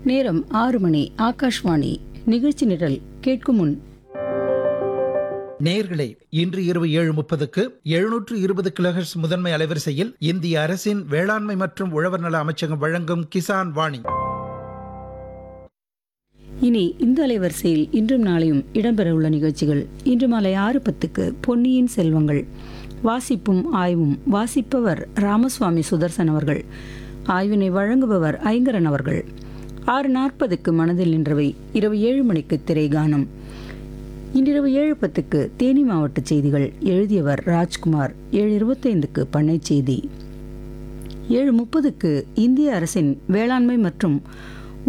நேரம் ஆறு மணி ஆகாஷ்வாணி நிகழ்ச்சி நிரல் கேட்கும் முன் நேயர்களே இன்று இரவு ஏழு முப்பதுக்கு எழுநூற்று இருபது கிலோஹெர்ட்ஸ் முதன்மை அலைவரிசையில் இந்திய அரசின் வேளாண்மை மற்றும் உழவர் நல அமைச்சகம் வழங்கும் கிசான் வாணி இனி இந்த அலைவரிசையில் இன்றும் நாளையும் இடம்பெறவுள்ள நிகழ்ச்சிகள் இன்று மாலை ஆறு பத்துக்கு பொன்னியின் செல்வங்கள் வாசிப்பும் ஆய்வும் வாசிப்பவர் ராமசுவாமி சுதர்சன் அவர்கள் ஆய்வினை வழங்குபவர் ஐங்கரன் அவர்கள் ஆறு நாற்பதுக்கு மனதில் நின்றவை இரவு ஏழு மணிக்கு திரைகானம் இன்றிரவு ஏழு பத்துக்கு தேனி மாவட்ட செய்திகள் எழுதியவர் ராஜ்குமார் ஏழு இருபத்தைந்துக்கு பண்ணை செய்தி ஏழு முப்பதுக்கு இந்திய அரசின் வேளாண்மை மற்றும்